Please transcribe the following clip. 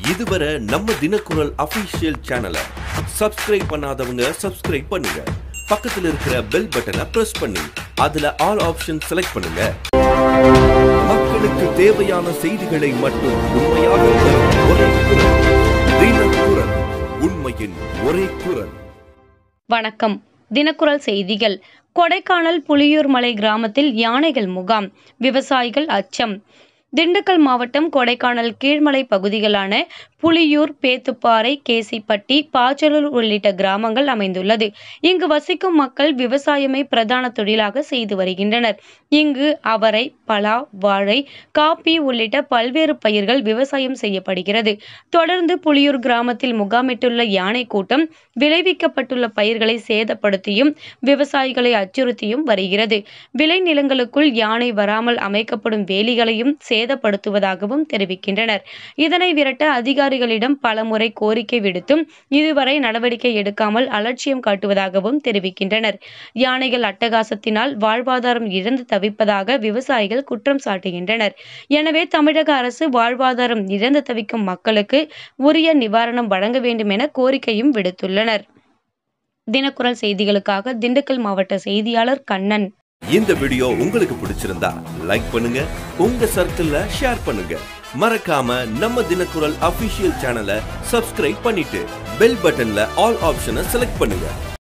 இதுவரை நம்ம தினக்குரல் அபிஷியல் சேனலை சப்ஸ்கிரைப் பண்ணாதவங்க சப்ஸ்கிரைப் பண்ணுங்க பக்கத்துல இருக்கிற பெல் பட்டனை பிரஸ் பண்ணி அதுல ஆல் ஆப்ஷன் செலக்ட் பண்ணுங்க மக்களுக்கு தேவையான செய்திகளை மட்டும் உண்மையாக தரும் ஒரே குரல் தினக்குரல் உண்மையின் ஒரே குரல் வணக்கம் தினக்குரல் செய்திகள் கொடைக்கானல் புலியூர் மலை கிராமத்தில் யானைகள் முகாம் விவசாயிகள் அச்சம் திண்டுக்கல் மாவட்டம் கொடைக்கானல் கீழ்மலை பகுதிகளான புலியூர் பேத்துப்பாறை கேசிப்பட்டி பாச்சலூர் உள்ளிட்ட கிராமங்கள் அமைந்துள்ளது இங்கு வசிக்கும் மக்கள் விவசாயமே பிரதான தொழிலாக செய்து வருகின்றனர் இங்கு அவரை பலா வாழை காப்பி உள்ளிட்ட பல்வேறு பயிர்கள் விவசாயம் செய்யப்படுகிறது தொடர்ந்து புலியூர் கிராமத்தில் முகாமிட்டுள்ள யானை கூட்டம் விளைவிக்கப்பட்டுள்ள பயிர்களை சேதப்படுத்தியும் விவசாயிகளை அச்சுறுத்தியும் வருகிறது விளைநிலங்களுக்குள் யானை வராமல் அமைக்கப்படும் வேலிகளையும் சேதப்படுத்துவதாகவும் தெரிவிக்கின்றனர் இதனை விரட்ட அதிகாரிகளிடம் பலமுறை கோரிக்கை விடுத்தும் இதுவரை நடவடிக்கை எடுக்காமல் அலட்சியம் காட்டுவதாகவும் தெரிவிக்கின்றனர் யானைகள் அட்டகாசத்தினால் வாழ்வாதாரம் இழந்து தவிப்பதாக விவசாயிகள் குற்றம் சாட்டுகின்றனர் எனவே தமிழக அரசு வாழ்வாதாரம் இழந்து தவிக்கும் மக்களுக்கு உரிய நிவாரணம் வழங்க வேண்டும் என கோரிக்கையும் விடுத்துள்ளனர் தினக்குரல் செய்திகளுக்காக திண்டுக்கல் மாவட்ட செய்தியாளர் கண்ணன் இந்த வீடியோ உங்களுக்கு பிடிச்சிருந்தா லைக் பண்ணுங்க உங்க சர்க்கிள்ல ஷேர் பண்ணுங்க மறக்காம நம்ம தினக்குரல் அபிஷியல் சேனலை சப்ஸ்கிரைப் பண்ணிட்டு பெல் பட்டன்ல ஆல் ஆப்ஷனை செலக்ட் பண்ணுங்க